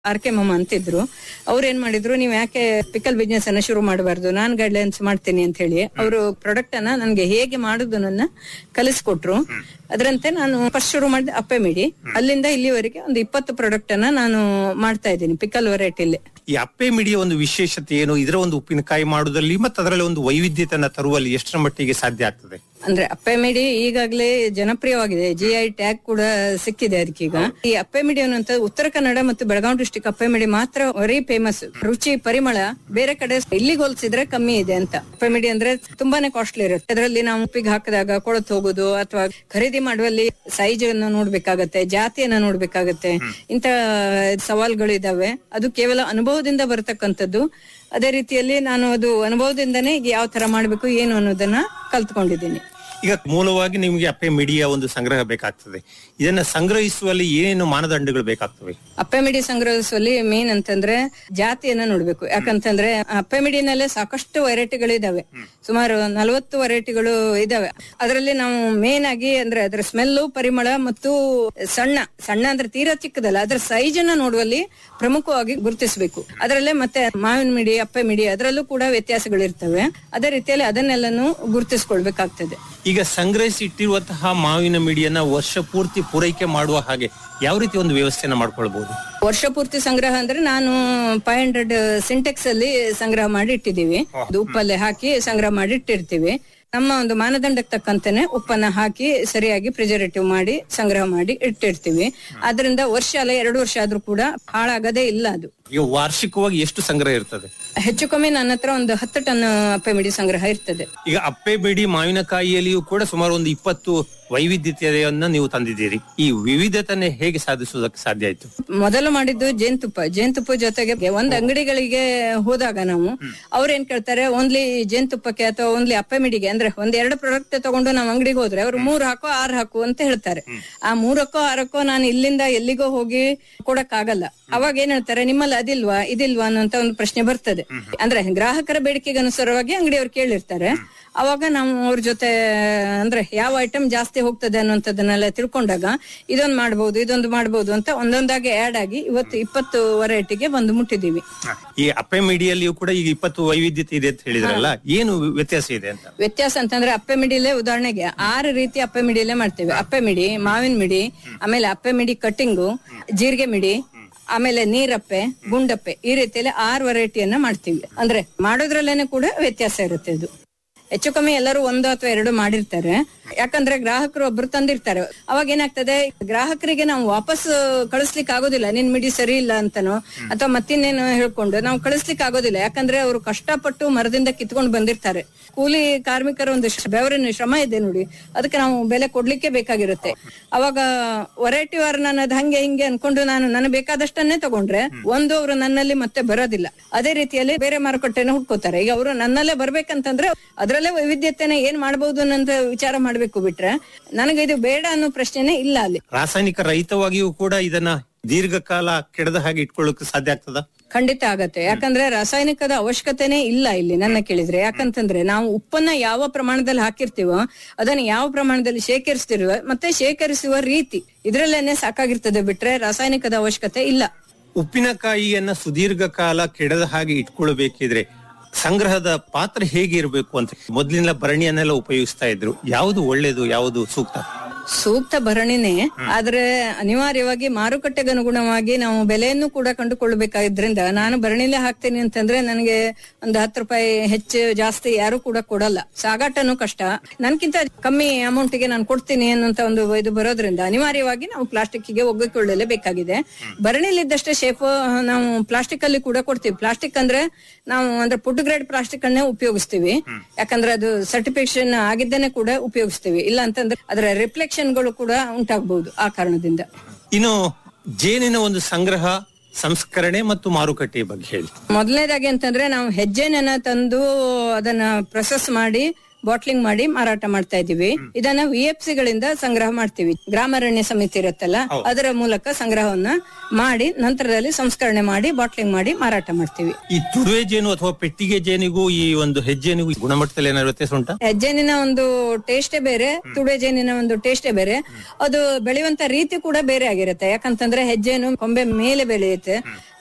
R K ಮಮ್ಮ ಅಂತಿದ್ರು ಅವ್ರು ಏನ್ ಮಾಡಿದ್ರು ನೀವ್ ಯಾಕೆ ಪಿಕಲ್ ಬಿಸ್ನೆಸ್ ಅನ್ನ ಶುರು ಮಾಡಬಾರ್ದು ನಾನ್ ಗೈಡ್ಲೈನ್ಸ್ ಮಾಡ್ತೀನಿ ಅಂತ ಹೇಳಿ ಅವರು ಪ್ರಾಡಕ್ಟ್ ಅನ್ನ ನನ್ಗೆ ಹೇಗೆ ಮಾಡುದನ್ನ ಕಲಿಸ್ಕೊಟ್ರು ಅದರಂತೆ ನಾನು ಫಸ್ಟ್ ಶುರು ಮಾಡಿದೆ ಅಪ್ಪೆ ಮಿಡಿ ಅಲ್ಲಿಂದ ಇಲ್ಲಿವರೆಗೆ ಒಂದು ಇಪ್ಪತ್ತು ಪ್ರಾಡಕ್ಟ್ ಅನ್ನ ನಾನು ಮಾಡ್ತಾ ಇದ್ದೀನಿ ಪಿಕಲ್ ವೆರೈಟಿಲಿ ಈ ಅಪ್ಪೆ ಮಿಡಿಯ ಒಂದು ವಿಶೇಷತೆ ಏನು ಇದರ ಒಂದು ಉಪ್ಪಿನಕಾಯಿ ಮಾಡುವುದಲ್ಲಿ ಮತ್ತು ಅದರಲ್ಲಿ ಒಂದು ವೈವಿಧ್ಯತೆಯನ್ನ ತರುವಲ್ಲಿ ಎಷ್ಟರ ಮಟ್ಟಿಗೆ ಸಾಧ್ಯ ಆಗ್ತದೆ ಅಂದ್ರೆ ಅಪ್ಪೆ ಮಿಡಿ ಈಗಾಗಲೇ ಜನಪ್ರಿಯವಾಗಿದೆ ಜಿ ಐ ಟ್ಯಾಗ್ ಕೂಡ ಸಿಕ್ಕಿದೆ ಅದಕ್ಕೀಗ ಈ ಅಪ್ಪೆ ಮಿಡಿ ಅನ್ನುವಂತ ಉತ್ತರ ಕನ್ನಡ ಮತ್ತು ಬೆಳಗಾವಿ ಡಿಸ್ಟಿಕ್ ಅಪ್ಪೆ ಮಿಡಿ ಮಾತ್ರ ವೆರಿ ಫೇಮಸ್ ರುಚಿ ಪರಿಮಳ ಬೇರೆ ಕಡೆ ಇಲ್ಲಿಗೆ ಹೋಲಿಸಿದ್ರೆ ಕಮ್ಮಿ ಇದೆ ಅಂತ ಅಪ್ಪೆ ಮಿಡಿ ಅಂದ್ರೆ ತುಂಬಾನೇ ಕಾಸ್ಟ್ಲಿ ಇರುತ್ತೆ ಅದರಲ್ಲಿ ನಾವು ಉಪ್ಪಿಗೆ ಹಾಕಿದಾಗ ಕೊಳತು ಹೋಗುದು ಅಥವಾ ಖರೀದಿ ಮಾಡುವಲ್ಲಿ ಸೈಜ್ ಅನ್ನು ನೋಡ್ಬೇಕಾಗತ್ತೆ ಜಾತಿಯನ್ನ ನೋಡ್ಬೇಕಾಗತ್ತೆ ಇಂತ ಸವಾಲ್ಗಳು ಇದಾವೆ ಅದು ಕೇವಲ ಅನುಭವದಿಂದ ಬರತಕ್ಕಂಥದ್ದು ಅದೇ ರೀತಿಯಲ್ಲಿ ನಾನು ಅದು ಅನುಭವದಿಂದನೇ ಯಾವ ತರ ಮಾಡ್ಬೇಕು ಏನು ಅನ್ನೋದನ್ನ ಕಲ್ತ್ಕೊಂಡಿದ್ದೀನಿ ಈಗ ಮೂಲವಾಗಿ ನಿಮಗೆ ಅಪ್ಪೆ ಮಿಡಿಯ ಒಂದು ಸಂಗ್ರಹ ಬೇಕಾಗ್ತದೆ ಇದನ್ನ ಸಂಗ್ರಹಿಸುವಲ್ಲಿ ಏನೇನು ಮಾನದಂಡಗಳು ಬೇಕಾಗ್ತವೆ ಅಪ್ಪೆ ಮಿಡಿ ಸಂಗ್ರಹಿಸುವಲ್ಲಿ ಮೇನ್ ಅಂತಂದ್ರೆ ಜಾತಿಯನ್ನ ನೋಡ್ಬೇಕು ಯಾಕಂತಂದ್ರೆ ಅಪ್ಪೆ ಮಿಡಿನಲ್ಲೇ ಸಾಕಷ್ಟು ವೆರೈಟಿಗಳಿದಾವೆ ಸುಮಾರು ನಲವತ್ತು ವೆರೈಟಿಗಳು ಇದಾವೆ ಅದರಲ್ಲಿ ನಾವು ಮೇನ್ ಆಗಿ ಅಂದ್ರೆ ಅದರ ಸ್ಮೆಲ್ಲು ಪರಿಮಳ ಮತ್ತು ಸಣ್ಣ ಸಣ್ಣ ಅಂದ್ರೆ ತೀರಾ ಚಿಕ್ಕದಲ್ಲ ಅದರ ಸೈಜ್ ಅನ್ನ ನೋಡುವಲ್ಲಿ ಪ್ರಮುಖವಾಗಿ ಗುರುತಿಸಬೇಕು ಅದರಲ್ಲೇ ಮತ್ತೆ ಮಾವಿನ ಮಿಡಿ ಅಪ್ಪೆ ಮಿಡಿ ಅದರಲ್ಲೂ ಕೂಡ ವ್ಯತ್ಯಾಸಗಳಿರ್ತವೆ ಅದೇ ರೀತಿಯಲ್ಲಿ ಅದನ್ನೆಲ್ಲನೂ ಗುರುತಿಸ್ಕೊಳ್ಬೇಕಾಗ್ತದೆ ಈಗ ಸಂಗ್ರಹಿಸಿ ಇಟ್ಟಿರುವಂತಹ ಮಾವಿನ ಮಿಡಿಯನ್ನ ವರ್ಷ ಪೂರ್ತಿ ಪೂರೈಕೆ ಮಾಡುವ ಹಾಗೆ ಯಾವ ರೀತಿ ಒಂದು ವ್ಯವಸ್ಥೆಯನ್ನ ಮಾಡ್ಕೊಳ್ಬಹುದು ವರ್ಷ ಪೂರ್ತಿ ಸಂಗ್ರಹ ಅಂದ್ರೆ ನಾನು ಫೈವ್ ಹಂಡ್ರೆಡ್ ಸಿಂಟೆಕ್ಸ್ ಅಲ್ಲಿ ಸಂಗ್ರಹ ಮಾಡಿ ಇಟ್ಟಿದ್ದೀವಿ ಅದು ಉಪ್ಪಲ್ಲಿ ಹಾಕಿ ಸಂಗ್ರಹ ಮಾಡಿ ಇಟ್ಟಿರ್ತೀವಿ ನಮ್ಮ ಒಂದು ಮಾನದಂಡಕ್ಕೆ ತಕ್ಕಂತೆನೆ ಉಪ್ಪನ್ನ ಹಾಕಿ ಸರಿಯಾಗಿ ಪ್ರಿಸರ್ವೇಟಿವ್ ಮಾಡಿ ಸಂಗ್ರಹ ಮಾಡಿ ಇಟ್ಟಿರ್ತೀವಿ ಅದರಿಂದ ವರ್ಷ ಅಲ್ಲ ಎರಡು ವರ್ಷ ಆದ್ರೂ ಕೂಡ ಹಾಳಾಗದೇ ಇಲ್ಲ ಅದು ಈಗ ವಾರ್ಷಿಕವಾಗಿ ಎಷ್ಟು ಸಂಗ್ರಹ ಇರ್ತದೆ ಹೆಚ್ಚು ಕಮ್ಮಿ ನನ್ನ ಹತ್ರ ಒಂದು ಹತ್ತು ಟನ್ ಅಪ್ಪೆ ಮಿಡಿ ಸಂಗ್ರಹ ಇರ್ತದೆ ಈಗ ಅಪ್ಪೆ ಬಿಡಿ ಮಾವಿನಕಾಯಿಯಲ್ಲಿಯೂ ಕೂಡ ಸುಮಾರು ಒಂದು ಇಪ್ಪತ್ತು ವೈವಿಧ್ಯತೆಯನ್ನ ನೀವು ತಂದಿದ್ದೀರಿ ಈ ವಿವಿಧತೆನೆ ಹೇಗೆ ಸಾಧಿಸುವುದಕ್ಕೆ ಸಾಧ್ಯ ಆಯ್ತು ಮೊದಲು ಮಾಡಿದ್ದು ಜೇನುತುಪ್ಪ ಜೇನುತುಪ್ಪ ಜೊತೆಗೆ ಒಂದ್ ಅಂಗಡಿಗಳಿಗೆ ಹೋದಾಗ ನಾವು ಅವ್ರ ಏನ್ ಕೇಳ್ತಾರೆ ಓನ್ಲಿ ಜೇನುತುಪ್ಪಕ್ಕೆ ಅಥವಾ ಓನ್ಲಿ ಅಪ್ಪೆ ಮಿಡಿಗೆ ಅಂದ್ರೆ ಒಂದ್ ಎರಡು ಪ್ರಾಡಕ್ಟ್ ತಗೊಂಡು ನಾವು ಅಂಗಡಿಗೆ ಹೋದ್ರೆ ಅವ್ರು ಮೂರ್ ಹಾಕೋ ಆರ್ ಹಾಕು ಅಂತ ಹೇಳ್ತಾರೆ ಆ ಮೂರಕ್ಕೋ ಆರಕ್ಕೋ ನಾನು ಇಲ್ಲಿಂದ ಎಲ್ಲಿಗೋ ಹೋಗಿ ಕೊಡಕ್ ಆಗಲ್ಲ ಅವಾಗ ಏನ್ ಹೇಳ್ತಾರೆ ನಿಮ್ಮಲ್ಲಿ ಅದಿಲ್ವಾ ಇದಿಲ್ವಾ ಅನ್ನೋಂತ ಒಂದು ಪ್ರಶ್ನೆ ಬರ್ತದೆ ಅಂದ್ರೆ ಗ್ರಾಹಕರ ಬೇಡಿಕೆಗೆ ಅನುಸಾರವಾಗಿ ಅಂಗಡಿಯವ್ರು ಕೇಳಿರ್ತಾರೆ ಅವಾಗ ನಾವು ಅವ್ರ ಜೊತೆ ಅಂದ್ರೆ ಯಾವ ಐಟಮ್ ಜಾಸ್ತಿ ಹೋಗ್ತದೆ ಅನ್ನುವಂಥದ್ದನ್ನೆಲ್ಲ ತಿಳ್ಕೊಂಡಾಗ ಇದೊಂದು ಮಾಡ್ಬೋದು ಇದೊಂದು ಮಾಡ್ಬೋದು ಅಂತ ಒಂದೊಂದಾಗಿ ಆಡ್ ಆಗಿ ಇವತ್ತು ಇಪ್ಪತ್ತು ವೆರೈಟಿಗೆ ಬಂದು ಮುಟ್ಟಿದೀವಿ ಈ ಅಪ್ಪೆ ಮಿಡಿಯಲ್ಲಿಯೂ ಕೂಡ ಈಗ ಇಪ್ಪತ್ತು ವೈವಿಧ್ಯತೆ ಇದೆ ಅಂತ ಹೇಳಿದ್ರಲ್ಲ ಏನು ವ್ಯತ್ಯಾಸ ಇದೆ ಅಂತ ವ್ಯತ್ಯಾಸ ಅಂತಂದ್ರೆ ಅಪ್ಪೆ ಮಿಡಿಲೇ ಉದಾಹರಣೆಗೆ ಆರು ರೀತಿ ಅಪ್ಪೆ ಮಿಡಿಲೇ ಮಾಡ್ತೇವೆ ಅಪ್ಪೆ ಮಿಡಿ ಮಾವಿನ ಮಿಡಿ ಆಮೇಲೆ ಅಪ್ಪೆ ಮಿಡಿ ಕಟ್ಟಿಂಗು ಜೀರಿಗೆ ಮಿಡಿ ಆಮೇಲೆ ನೀರಪ್ಪೆ ಗುಂಡಪ್ಪೆ ಈ ರೀತಿಯಲ್ಲಿ ಆರು ವೆರೈಟಿಯನ್ನ ಮಾಡ್ತೀವಿ ಅಂದ್ರೆ ಮಾಡೋದ್ರಲ್ಲೇನೆ ಕೂಡ ವ್ಯತ್ಯಾಸ ಇರುತ್ತೆ ಇದು ಹೆಚ್ಚು ಕಮ್ಮಿ ಎಲ್ಲರೂ ಒಂದು ಅಥವಾ ಎರಡು ಮಾಡಿರ್ತಾರೆ ಯಾಕಂದ್ರೆ ಗ್ರಾಹಕರು ಒಬ್ರು ತಂದಿರ್ತಾರೆ ಅವಾಗ ಏನಾಗ್ತದೆ ಗ್ರಾಹಕರಿಗೆ ನಾವು ವಾಪಸ್ ಕಳಿಸ್ಲಿಕ್ಕೆ ಆಗೋದಿಲ್ಲ ನಿನ್ ಮಿಡಿ ಸರಿ ಇಲ್ಲ ಅಂತನೋ ಅಥವಾ ಮತ್ತಿನ್ನೇನು ಹೇಳ್ಕೊಂಡು ನಾವು ಕಳಿಸ್ಲಿಕ್ಕೆ ಆಗೋದಿಲ್ಲ ಯಾಕಂದ್ರೆ ಅವರು ಕಷ್ಟಪಟ್ಟು ಮರದಿಂದ ಕಿತ್ಕೊಂಡು ಬಂದಿರ್ತಾರೆ ಕೂಲಿ ಕಾರ್ಮಿಕರ ಒಂದು ಶ್ರ- ಬೆವರಿನ ಶ್ರಮ ಇದೆ ನೋಡಿ ಅದಕ್ಕೆ ನಾವು ಬೆಲೆ ಕೊಡ್ಲಿಕ್ಕೆ ಬೇಕಾಗಿರುತ್ತೆ ಅವಾಗ ವೆರೈಟಿ ವಾರ್ ನಾನು ಅದ್ ಹಂಗೆ ಹಿಂಗೆ ಅನ್ಕೊಂಡು ನಾನು ನನಗೆ ಬೇಕಾದಷ್ಟನ್ನೇ ತಗೊಂಡ್ರೆ ಒಂದು ಅವರು ನನ್ನಲ್ಲಿ ಮತ್ತೆ ಬರೋದಿಲ್ಲ ಅದೇ ರೀತಿಯಲ್ಲಿ ಬೇರೆ ಮಾರುಕಟ್ಟೆನ ಹುಡ್ಕೋತಾರೆ ಈಗ ಅವರು ನನ್ನಲ್ಲೇ ಬರ್ಬೇಕಂತಂದ್ರೆ ಅದ್ರಲ್ಲೇ ವೈವಿಧ್ಯತೆನ ಏನ್ ಮಾಡಬಹುದು ಅನ್ನೋಂತ ವಿಚಾರ ಮಾಡ್ಬೇಕು ಬಿಟ್ರೆ ನನಗೆ ಇದು ಬೇಡ ಅನ್ನೋ ಪ್ರಶ್ನೆನೇ ಇಲ್ಲ ಅಲ್ಲಿ ರಾಸಾಯನಿಕ ರಹಿತವಾಗಿಯೂ ಕೂಡ ಇದನ್ನ ದೀರ್ಘಕಾಲ ಕೆಡದ ಹಾಗೆ ಇಟ್ಕೊಳ್ಳೋಕೆ ಸಾಧ್ಯ ಆಗ್ತದ ಖಂಡಿತ ಆಗತ್ತೆ ಯಾಕಂದ್ರೆ ರಾಸಾಯನಿಕದ ಅವಶ್ಯಕತೆನೇ ಇಲ್ಲ ಇಲ್ಲಿ ನನ್ನ ಕೇಳಿದ್ರೆ ಯಾಕಂತಂದ್ರೆ ನಾವು ಉಪ್ಪನ್ನ ಯಾವ ಪ್ರಮಾಣದಲ್ಲಿ ಹಾಕಿರ್ತೀವೋ ಅದನ್ನ ಯಾವ ಪ್ರಮಾಣದಲ್ಲಿ ಶೇಖರಿಸ್ತಿರುವ ಮತ್ತೆ ಶೇಖರಿಸುವ ರೀತಿ ಇದ್ರಲ್ಲೇನೆ ಸಾಕಾಗಿರ್ತದೆ ಬಿಟ್ರೆ ರಾಸಾಯನಿಕದ ಅವಶ್ಯಕತೆ ಇಲ್ಲ ಉಪ್ಪಿನಕಾಯಿಯನ್ನ ಸುದೀರ್ಘ ಕಾಲ ಕೆಡದ ಹಾಗೆ ಇಟ್ಕೊಳ್ಬೇಕಿದ್ರೆ ಸಂಗ್ರಹದ ಪಾತ್ರ ಹೇಗೆ ಇರಬೇಕು ಅಂತ ಮೊದಲಿನ ಭರಣಿಯನ್ನೆಲ್ಲ ಉಪಯೋಗಿಸ್ತಾ ಇದ್ರು ಯಾವುದು ಒಳ್ಳೇದು ಯಾವುದು ಸೂಕ್ತ ಸೂಕ್ತ ಭರಣಿನೇ ಆದ್ರೆ ಅನಿವಾರ್ಯವಾಗಿ ಮಾರುಕಟ್ಟೆಗೆ ಅನುಗುಣವಾಗಿ ನಾವು ಬೆಲೆಯನ್ನು ಕೂಡ ಕಂಡುಕೊಳ್ಬೇಕಾದ್ರಿಂದ ನಾನು ಭರಣಿಲೇ ಹಾಕ್ತೀನಿ ಅಂತಂದ್ರೆ ನನಗೆ ಒಂದು ಹತ್ತು ರೂಪಾಯಿ ಹೆಚ್ಚು ಜಾಸ್ತಿ ಯಾರು ಕೂಡ ಕೊಡಲ್ಲ ಸಾಗಾಟನೂ ಕಷ್ಟ ನನ್ಕಿಂತ ಕಮ್ಮಿ ಅಮೌಂಟ್ ಗೆ ನಾನು ಕೊಡ್ತೀನಿ ಅನ್ನೋಂತ ಒಂದು ಇದು ಬರೋದ್ರಿಂದ ಅನಿವಾರ್ಯವಾಗಿ ನಾವು ಪ್ಲಾಸ್ಟಿಕ್ ಗೆ ಒಗ್ಗಿಕೊಳ್ಳಲೇಬೇಕಾಗಿದೆ ಭರಣಿಲಿದ್ದಷ್ಟೇ ಶೇಪ್ ನಾವು ಪ್ಲಾಸ್ಟಿಕ್ ಅಲ್ಲಿ ಕೂಡ ಕೊಡ್ತೀವಿ ಪ್ಲಾಸ್ಟಿಕ್ ಅಂದ್ರೆ ನಾವು ಅಂದ್ರೆ ಫುಡ್ ಗ್ರೇಡ್ ಪ್ಲಾಸ್ಟಿಕ್ ಅನ್ನೇ ಉಪಯೋಗಿಸ್ತೀವಿ ಯಾಕಂದ್ರೆ ಅದು ಸರ್ಟಿಫಿಕೇಶನ್ ಆಗಿದ್ದೇನೆ ಕೂಡ ಉಪಯೋಗಿಸ್ತೀವಿ ಇಲ್ಲ ಅಂತಂದ್ರೆ ಅದರ ರಿಫ್ಲೆಕ್ಷನ್ ಗಳು ಕೂಡ ಉಂಟಾಗಬಹುದು ಆ ಕಾರಣದಿಂದ ಇನ್ನು ಜೇನಿನ ಒಂದು ಸಂಗ್ರಹ ಸಂಸ್ಕರಣೆ ಮತ್ತು ಮಾರುಕಟ್ಟೆಯ ಬಗ್ಗೆ ಹೇಳಿ ಮೊದಲನೇದಾಗಿ ಅಂತಂದ್ರೆ ನಾವು ಹೆಜ್ಜೆನ ತಂದು ಅದನ್ನ ಪ್ರೊಸೆಸ್ ಮಾಡಿ ಬಾಟ್ಲಿಂಗ್ ಮಾಡಿ ಮಾರಾಟ ಮಾಡ್ತಾ ಇದೀವಿ ಇದನ್ನ ವಿ ಎಫ್ ಗಳಿಂದ ಸಂಗ್ರಹ ಮಾಡ್ತೀವಿ ಗ್ರಾಮಾರಣ್ಯ ಸಮಿತಿ ಇರುತ್ತಲ್ಲ ಅದರ ಮೂಲಕ ಸಂಗ್ರಹವನ್ನ ಮಾಡಿ ನಂತರದಲ್ಲಿ ಸಂಸ್ಕರಣೆ ಮಾಡಿ ಬಾಟ್ಲಿಂಗ್ ಮಾಡಿ ಮಾರಾಟ ಮಾಡ್ತೀವಿ ಈ ತುಡುವೆ ಜೇನು ಅಥವಾ ಪೆಟ್ಟಿಗೆ ಜೇನಿಗೂ ಈ ಒಂದು ಹೆಜ್ಜೆನಿಗೂ ಗುಣಮಟ್ಟದಲ್ಲಿ ಏನಾದ್ರು ವ್ಯತ್ಯಾಸ ಉಂಟಾ ಹೆಜ್ಜೆನಿನ ಒಂದು ಟೇಸ್ಟೇ ಬೇರೆ ತುಡೆ ಜೇನಿನ ಒಂದು ಟೇಸ್ಟೇ ಬೇರೆ ಅದು ಬೆಳೆಯುವಂತ ರೀತಿ ಕೂಡ ಬೇರೆ ಆಗಿರುತ್ತೆ ಯಾಕಂತಂದ್ರೆ ಹೆಜ್ಜೆನು ಕೊಂಬೆ ಮೇಲೆ ಬೆಳೆಯುತ್ತೆ